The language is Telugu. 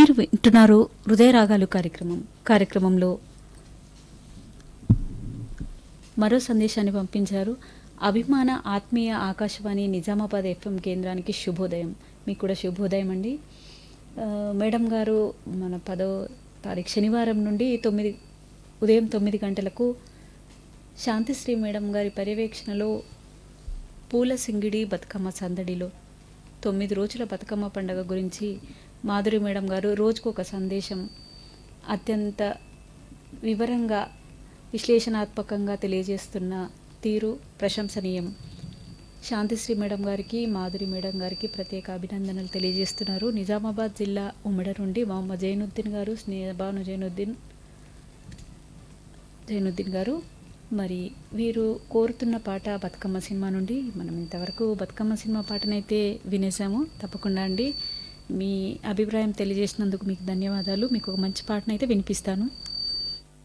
మీరు వింటున్నారు హృదయ రాగాలు కార్యక్రమం కార్యక్రమంలో మరో సందేశాన్ని పంపించారు అభిమాన ఆత్మీయ ఆకాశవాణి నిజామాబాద్ ఎఫ్ఎం కేంద్రానికి శుభోదయం మీకు కూడా శుభోదయం అండి ఆ, మేడం గారు మన పదో తారీఖు శనివారం నుండి తొమ్మిది ఉదయం తొమ్మిది గంటలకు శాంతిశ్రీ మేడం గారి పర్యవేక్షణలో పూల సింగిడి బతుకమ్మ సందడిలో తొమ్మిది రోజుల బతుకమ్మ పండుగ గురించి మాధురి మేడం గారు రోజుకు ఒక సందేశం అత్యంత వివరంగా విశ్లేషణాత్మకంగా తెలియజేస్తున్న తీరు ప్రశంసనీయం శాంతిశ్రీ మేడం గారికి మాధురి మేడం గారికి ప్రత్యేక అభినందనలు తెలియజేస్తున్నారు నిజామాబాద్ జిల్లా ఉమ్మడి నుండి మొహమ్మద్ జైనుద్దీన్ గారు స్నేహబాను జైనుద్దీన్ జైనుద్దీన్ గారు మరి వీరు కోరుతున్న పాట బతుకమ్మ సినిమా నుండి మనం ఇంతవరకు బతుకమ్మ సినిమా పాటనైతే వినేసాము తప్పకుండా అండి మీ అభిప్రాయం తెలియజేసినందుకు మీకు ధన్యవాదాలు మీకు ఒక మంచి పాటనైతే వినిపిస్తాను